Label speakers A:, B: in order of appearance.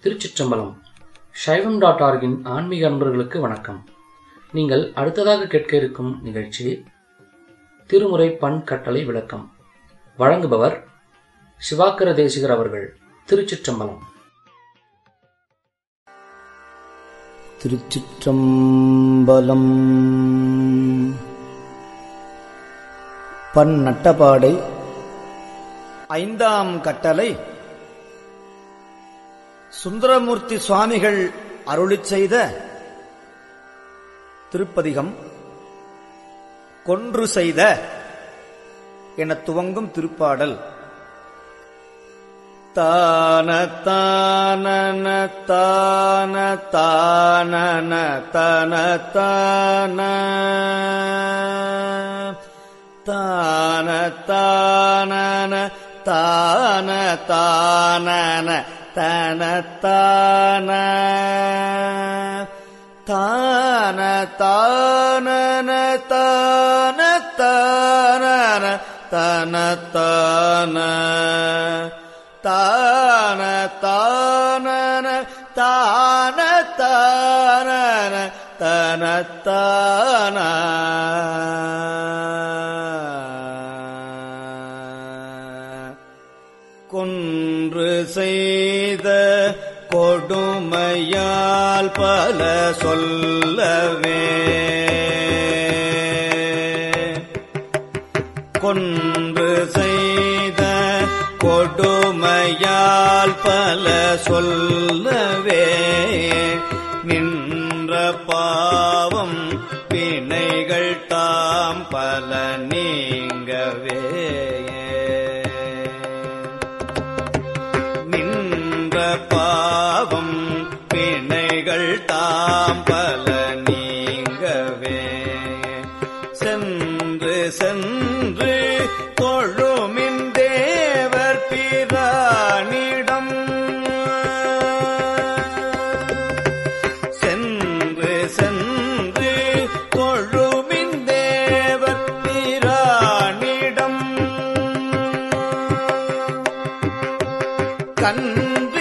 A: திருச்சிற்றம்பலம் சைவம் டாட் ஆர்கின் ஆன்மீக அன்பர்களுக்கு வணக்கம் நீங்கள் அடுத்ததாக கேட்க இருக்கும் நிகழ்ச்சி திருமுறை பண் கட்டளை விளக்கம் வழங்குபவர் சிவாக்கர தேசிகர் அவர்கள் திருச்சிற்றம்பலம்
B: திருச்சிற்றம்பலம் பன்னட்டபாடை ஐந்தாம் கட்டளை சுந்தரமூர்த்தி சுவாமிகள் அருளிச் செய்த திருப்பதிகம் கொன்று செய்த என துவங்கும் திருப்பாடல் தான தானன தான தானன தன தான தான தானன தான தானன தன தான தான தானன தான தானன தன தான தான தானன தான தானன தன தான கொன்று செய்த கொடுமையால் பல சொல்லவே கொன்று செய்த கொடுமையால் பல சொல்லவே நின்ற பாவம் பிணைகள் தாம் பல நீங்கவே நின்ற பாவம் பிணைகள் தாம் பல நீங்கவே சென்று சென்று தொழுமின் தேவர் பிரானிடம் சென்று சென்று தொழுமின் தேவர் பிரானிடம் கண்ட